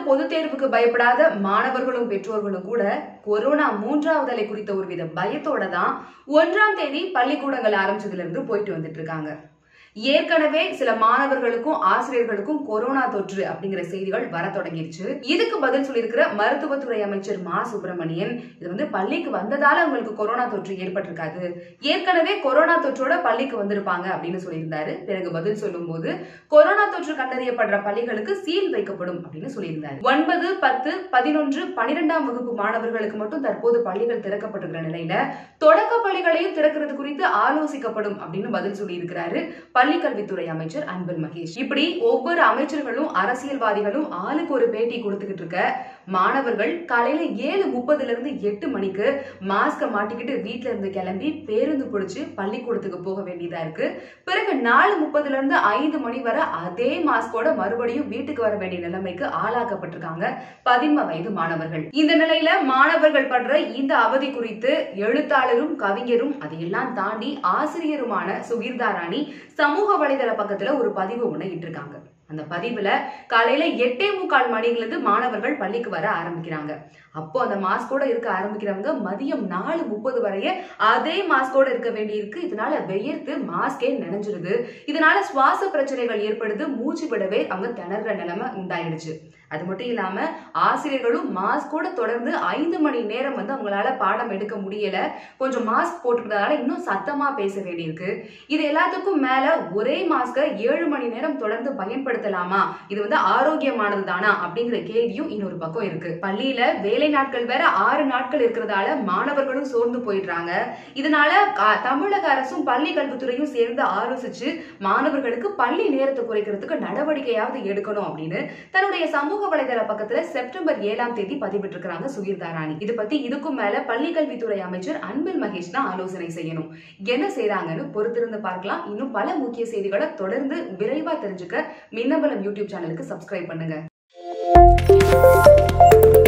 பொதுத் தேர்வுக்கு பயப்படாத மாணவர்களும் பெற்றோர்களும் கூட கொரோனா மூன்றாவது அலை குறித்த ஒருவித பயத்தோட தான் ஒன்றாம் தேதி பள்ளிக்கூடங்கள் ஆரம்பிச்சதுல இருந்து போயிட்டு வந்துட்டு இருக்காங்க ஏற்கனவே சில மாணவர்களுக்கும் ஆசிரியர்களுக்கும் கொரோனா தொற்று அப்படிங்கிற செய்திகள் வர தொடங்கிருச்சு இதுக்கு பதில் சொல்லியிருக்கிற மருத்துவத்துறை அமைச்சர் மா சுப்பிரமணியன் இது வந்து பள்ளிக்கு வந்ததால உங்களுக்கு கொரோனா தொற்று ஏற்பட்டிருக்காது ஏற்கனவே கொரோனா தொற்றோட பள்ளிக்கு வந்திருப்பாங்க அப்படின்னு சொல்லியிருந்தாரு பிறகு பதில் சொல்லும்போது கொரோனா தொற்று கண்டறியப்படுற பள்ளிகளுக்கு சீல் வைக்கப்படும் அப்படின்னு சொல்லியிருந்தாரு ஒன்பது பத்து பதினொன்று பனிரெண்டாம் வகுப்பு மாணவர்களுக்கு மட்டும் தற்போது பள்ளிகள் திறக்கப்பட்டிருக்கிற நிலையில தொடக்க பள்ளிகளையும் திறக்கிறது குறித்து ஆலோசிக்கப்படும் அப்படின்னு பதில் சொல்லியிருக்கிறாரு பள்ளிக்கல்வித்துறை அமைச்சர் அன்பில் மகேஷ் இப்படி ஒவ்வொரு அமைச்சர்களும் அரசியல்வாதிகளும் ஆளுக்கு ஒரு பேட்டி கொடுத்துக்கிட்டு இருக்க மாணவர்கள் காலையில ஏழு முப்பதுல இருந்து எட்டு மணிக்கு மாஸ்க மாட்டிக்கிட்டு வீட்ல இருந்து கிளம்பி பேருந்து பிடிச்சு பள்ளிக்கூடத்துக்கு போக வேண்டியதா இருக்கு பிறகு நாலு முப்பதுல இருந்து ஐந்து மணி வரை அதே மாஸ்கோட மறுபடியும் வீட்டுக்கு வர வேண்டிய நிலைமைக்கு ஆளாக்கப்பட்டிருக்காங்க பதின்ம வயது மாணவர்கள் இந்த நிலையில மாணவர்கள் படுற இந்த அவதி குறித்து எழுத்தாளரும் கவிஞரும் அதையெல்லாம் தாண்டி ஆசிரியருமான சுகீர்தா ராணி சமூக வலைதள பக்கத்துல ஒரு பதிவு ஒண்ணு இட்டிருக்காங்க அந்த பதிவுல காலையில எட்டே முக்கால் மணில இருந்து மாணவர்கள் பள்ளிக்கு வர ஆரம்பிக்கிறாங்க அப்போ அந்த மாஸ்கோட இருக்க ஆரம்பிக்கிறவங்க மதியம் நாலு முப்பது வரைய அதே மாஸ்கோட இருக்க வேண்டியிருக்கு இதனால வெயர்த்து மாஸ்கே நினைஞ்சிருது இதனால சுவாச பிரச்சனைகள் ஏற்படுது மூச்சு விடவே அவங்க திணற நிலைமை உண்டாயிடுச்சு அது மட்டும் இல்லாம ஆசிரியர்களும் மாஸ்கோட தொடர்ந்து ஐந்து மணி நேரம் வந்து அவங்களால பாடம் எடுக்க முடியல கொஞ்சம் மாஸ்க் போட்டுக்கிறதால இன்னும் சத்தமா பேச வேண்டியிருக்கு இது எல்லாத்துக்கும் மேல ஒரே மாஸ்கை ஏழு மணி நேரம் தொடர்ந்து பயன்படுத்தலாமா இது வந்து ஆரோக்கியமானது தானா அப்படிங்கிற கேள்வியும் இன்னொரு பக்கம் இருக்கு பள்ளியில வேலை நாட்கள் வேற ஆறு நாட்கள் இருக்கிறதால மாணவர்களும் சோர்ந்து போயிடுறாங்க இதனால அ, தமிழக அரசும் பள்ளி கல்வித்துறையும் சேர்ந்து ஆலோசிச்சு மாணவர்களுக்கு பள்ளி நேரத்தை குறைக்கிறதுக்கு நடவடிக்கையாவது எடுக்கணும் அப்படின்னு தன்னுடைய சமூக வலைதள பக்கத்துல செப்டம்பர் ஏழாம் தேதி பதிவிட்டிருக்கிறாங்க சுகீர் தாராணி இது பத்தி இதுக்கும் மேல பள்ளி கல்வித்துறை அமைச்சர் அன்பில் மகேஷ் தான் ஆலோசனை செய்யணும் என்ன செய்றாங்கன்னு பொறுத்திருந்து பார்க்கலாம் இன்னும் பல முக்கிய செய்திகளை தொடர்ந்து விரைவா தெரிஞ்சுக்க மின்னபலம் யூடியூப் சேனலுக்கு சப்ஸ்கிரைப் பண்ணுங்க